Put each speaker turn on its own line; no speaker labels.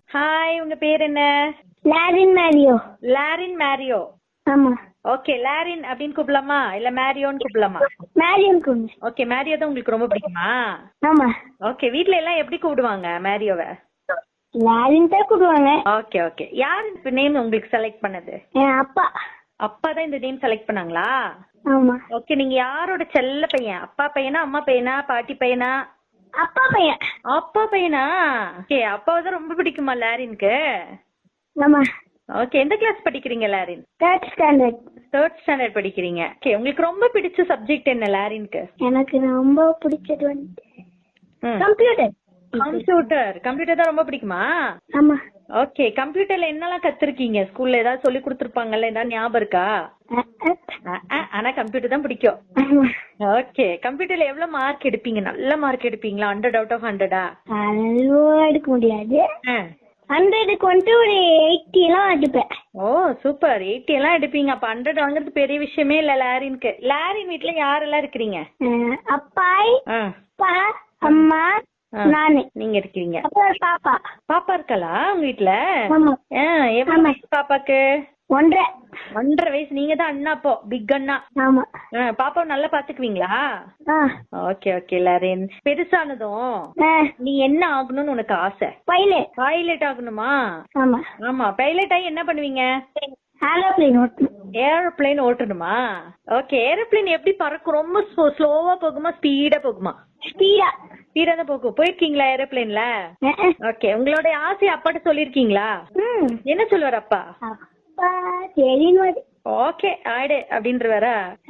Hi உங்க பேர் என்ன
லாரின் மேரியோ
லாரின் மேரியோ
ஆமா
ஓகே லாரின் அப்படின்னு கூப்பிடலாமா இல்ல மேரியோன்னு கூப்பிடலாமா
மேரியன் குஞ்சு
ஓகே மேரியோ தான் உங்களுக்கு ரொம்ப பிடிக்குமா
ஆமா
ஓகே வீட்ல எல்லாம் எப்படி கூப்பிடுவாங்க மேரியோவை
லாரின் தான் கூடுவாங்க
ஓகே ஓகே யார் இந்த நேம் உங்களுக்கு செலக்ட் பண்ணது
என் அப்பா
அப்பா தான் இந்த நேம் செலக்ட் பண்ணாங்களா
ஆமா
ஓகே நீங்க யாரோட செல்ல பையன் அப்பா பையனா அம்மா பையனா பாட்டி பையனா
அப்பா பையன்
அப்பா பையனா ஓகே அப்பாவை தான் ரொம்ப பிடிக்குமா லாரினுக்கு
ஆமா
ஓகே எந்த கிளாஸ் படிக்கிறீங்க லாரின்
தேர்ட் ஸ்டாண்டர்ட்
தேர்ட் ஸ்டாண்டர்ட் படிக்கிறீங்க ஓகே உங்களுக்கு ரொம்ப பிடிச்ச சப்ஜெக்ட் என்ன லாரினுக்கு
எனக்கு ரொம்ப பிடிச்சது வந்து
ம்.
கம்ப்யூட்டர்
கம்ப்யூட்டர் கம்ப்யூட்டர் தான் ரொம்ப பிடிக்குமா
ஆமா
ஓகே கம்ப்யூட்டர்ல என்னெல்லாம் கத்துருக்கீங்க ஸ்கூல்ல ஏதாவது சொல்லி கொடுத்துருப்பாங்கல்ல ஏதாவது ஞாபகம் இருக்கா
அஹ், அஹ்.
அஹ், அஹ், ஆனா கம்ப்யூட்டர் தான் பிடிக்கும்
ஆமா
ஓகே கம்ப்யூட்டர்ல எவ்வளவு மார்க் எடுப்பீங்க நல்ல மார்க் எடுப்பீங்களா ஹண்ட்ரட் அவுட் ஆஃப் ஹண்ட்ரடா
அவ்வளோ எடுக்க முடியாது ஹண்ட்ரடுக்கு வந்துட்டு ஒரு எயிட்டி எல்லாம் எடுப்பேன்
ஓ சூப்பர் எயிட்டி எல்லாம் எடுப்பீங்க அப்ப ஹண்ட்ரட் வாங்குறது பெரிய விஷயமே இல்ல லாரினுக்கு லாரின் வீட்ல யாரெல்லாம் இருக்கிறீங்க
அஹ், அப்பாய்
ஆ,
அப்பா அம்மா
ஆ.
நானு
நீங்க இருக்கீங்க
அப்புறம் ஒரு பாப்பா
பாப்பா இருக்காளா உங்க வீட்ல
ஆமா
ஆ, எவ்வளவு
ஆமா.
வயசு பாப்பாக்கு
ஒன்றரை
ஒன்றரை வயசு நீங்க தான் அண்ணா அப்போ பிக் அண்ணா
ஆமா
ஆ, பாப்பாவை நல்லா பாத்துக்குவீங்களா
ஆ
ஓகே ஓகே லாரின் பெருசானதும்
ஆ
நீ என்ன ஆகணும்னு உனக்கு ஆசை
பைலட்
பைலட் ஆகணுமா
ஆமா
ஆமா பைலட் ஆகி என்ன பண்ணுவீங்க
ஏரோப்ளேன் ஓட்டணும்
ஏரோப்ளேன் ஓட்டணுமா ஓகே ஏரோப்ளேன் எப்படி பறக்கும் ரொம்ப ஸ்லோவா போகுமா ஸ்பீடா போகுமா
ஸ்பீடா
ஸ்பீடா தான் போகும் போயிருக்கீங்களா ஏரோப்ளேன்ல ஓகே உங்களோட ஆசை அப்பாட்ட சொல்லிருக்கீங்களா
ம்
என்ன சொல்லுவார் அப்பா
அப்பா சரின்னு வருது
ஓகே ஆயிடு அப்படின்றவாரா